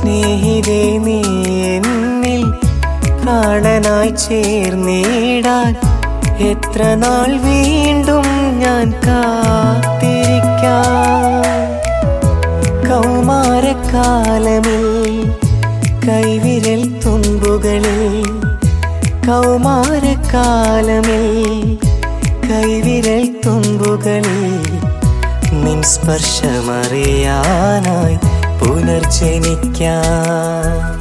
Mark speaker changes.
Speaker 1: സ്നേഹിതേ നീ എന്നിൽ പ്രാണനായി ചേർന്നിടാൻ എത്ര നാൾ വീണ്ടും ഞാൻ കാത്തിരിക്കാം കൗമാരക്കാലമിൽ കൈവിരൽ തുമ്പുകളിൽ കൗമാരക്കാലമിൽ കൈവിരൽ തുമ്പുകളിൽ നിൻ സ്പർശമറിയാനായി പുനർജനിക്കാം